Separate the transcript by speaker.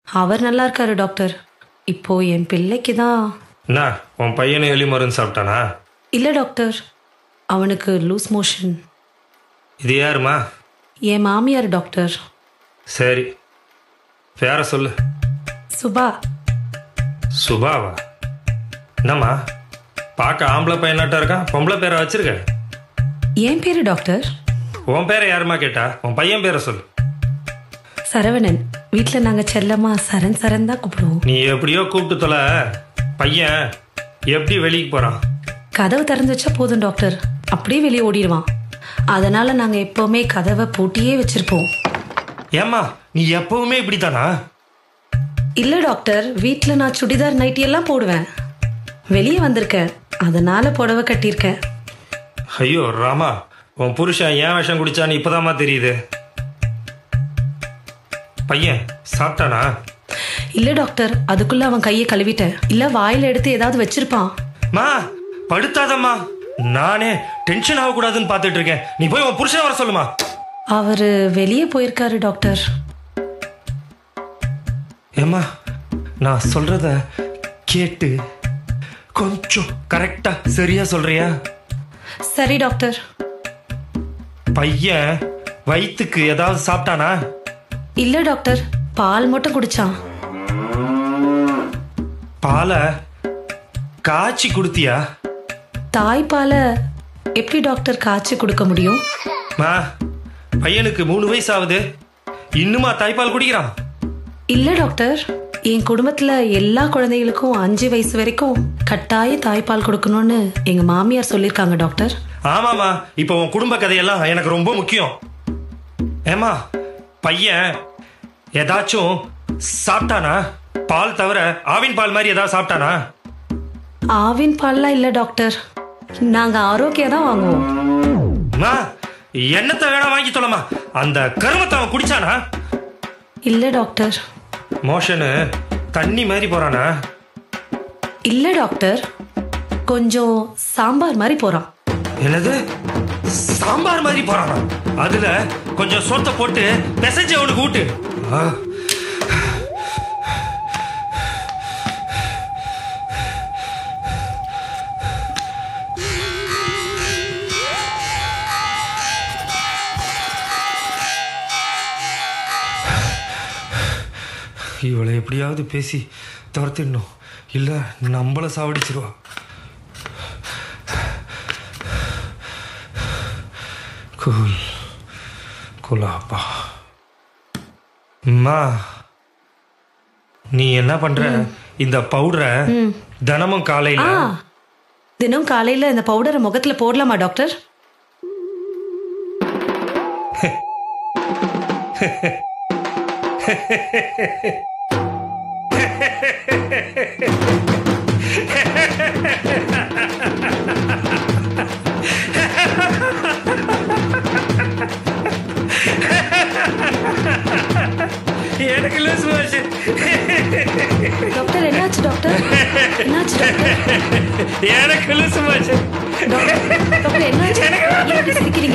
Speaker 1: அவர் நல்லா இருக்காரு டாக்டர் இப்போ என் பிள்ளைக்கு தான்
Speaker 2: என்ன உன் பையனை எலி மருந்து சாப்பிட்டானா
Speaker 1: இல்லை டாக்டர் அவனுக்கு லூஸ் மோஷன்
Speaker 2: இது யாருமா
Speaker 1: என் மாமியார் டாக்டர்
Speaker 2: சரி பேர சொல்லு
Speaker 1: சுபா
Speaker 2: சுபாவா என்னம்மா பார்க்க ஆம்பளை பையனாட்டா இருக்கான் பொம்பளை பேரை வச்சிருக்க
Speaker 1: என் பேரு டாக்டர்
Speaker 2: உன் பேரை யாருமா கேட்டா உன் பையன் பேரை சொல்லு
Speaker 1: சரவணன் வீட்டில் நாங்கள் செல்லம்மா சரண் சரண் தான் கூப்பிடுவோம்
Speaker 2: நீ எப்படியோ கூப்பிட்டு தொலை பையன் எப்படி வெளிக்கு போறான்
Speaker 1: கதவு திறந்து வச்சா போதும் டாக்டர் அப்படியே வெளியே ஓடிடுவான் அதனால நாங்கள் எப்போவுமே கதவை பூட்டியே வச்சிருப்போம்
Speaker 2: ஏம்மா நீ எப்பவுமே இப்படித்தானா
Speaker 1: இல்லை டாக்டர் வீட்டில் நான் சுடிதார் நைட்டி எல்லாம் போடுவேன் வெளியே வந்திருக்கேன் அதனால புடவை கட்டியிருக்கேன்
Speaker 2: ஐயோ ராமா உன் புருஷன் ஏன் விஷம் குடிச்சான்னு இப்போதாம்மா தெரியுது பையன் சாப்பிட்டானா
Speaker 1: இல்லை டாக்டர் அதுக்குள்ள அவன் கையை கழுவிட்டேன் இல்லை வாயில் எடுத்து ஏதாவது வச்சிருப்பான்
Speaker 2: மா படுத்தாதம்மா நானே டென்ஷன் ஆகக்கூடாதுன்னு பார்த்துட்டு இருக்கேன் நீ போய் உன் புருஷன் வர சொல்லுமா
Speaker 1: அவர் வெளியே போயிருக்காரு டாக்டர்
Speaker 2: ஏம்மா நான் சொல்றத கேட்டு கொஞ்சம் கரெக்டா சரியா சொல்றியா
Speaker 1: சரி டாக்டர்
Speaker 2: பையன் வயிற்றுக்கு ஏதாவது சாப்பிட்டானா
Speaker 1: இல்லை டாக்டர் பால் மட்டும் குடிச்சான்
Speaker 2: பாலை காய்ச்சி குடுத்தியா
Speaker 1: தாய்ப்பாலை எப்படி டாக்டர் காய்ச்சி கொடுக்க முடியும்
Speaker 2: மா பையனுக்கு மூணு வயசு ஆகுது இன்னுமா தாய்ப்பால் குடிக்கிறான்
Speaker 1: இல்லை டாக்டர் என் குடும்பத்தில் எல்லா குழந்தைகளுக்கும் அஞ்சு வயசு வரைக்கும் கட்டாய தாய்ப்பால் கொடுக்கணும்னு எங்கள் மாமியார் சொல்லியிருக்காங்க டாக்டர்
Speaker 2: ஆமாமா இப்போ உன் குடும்ப கதையெல்லாம் எனக்கு ரொம்ப முக்கியம் ஏமா பையன் ஏதாச்சும் சாப்பிட்டானா பால் தவிர ஆவின் பால் மாதிரி ஏதாவது சாப்பிட்டானா
Speaker 1: ஆவின் பால்லாம் இல்லை டாக்டர் நாங்கள் ஆரோக்கியம் தான் வாங்குவோம்
Speaker 2: அம்மா என்னத்தை வேணா வாங்கி தொலைமா அந்த கருமத்தை அவன் குடிச்சானா
Speaker 1: இல்லை டாக்டர்
Speaker 2: மோஷனு தண்ணி மாதிரி போறானா
Speaker 1: இல்லை டாக்டர் கொஞ்சம் சாம்பார் மாதிரி போகிறான்
Speaker 2: என்னது சாம்பார் மாதிரி போறானா அதுல கொஞ்சம் சோத்தை போட்டு பிசைஞ்சு அவனுக்கு ஊட்டு ஆ. இவளை எப்படியாவது பேசி துரத்திடணும் இல்லை நம்மளை சாவடிச்சிருவா கூல் குலாப்பா அம்மா நீ என்ன பண்ற இந்த பவுடரை தினமும் காலையில
Speaker 1: ஆ தினம் காலையில் இந்த பவுடரை முகத்தில் போடலாமா டாக்டர்
Speaker 2: எனக்கு லூஸ் மோஷன்
Speaker 1: டாக்டர் என்னாச்சு டாக்டர் என்னாச்சு டாக்டர்
Speaker 2: எனக்கு லூஸ் மோஷன்
Speaker 1: டாக்டர் என்னாச்சு ஏன் இப்படி சிரிக்கிறீங்க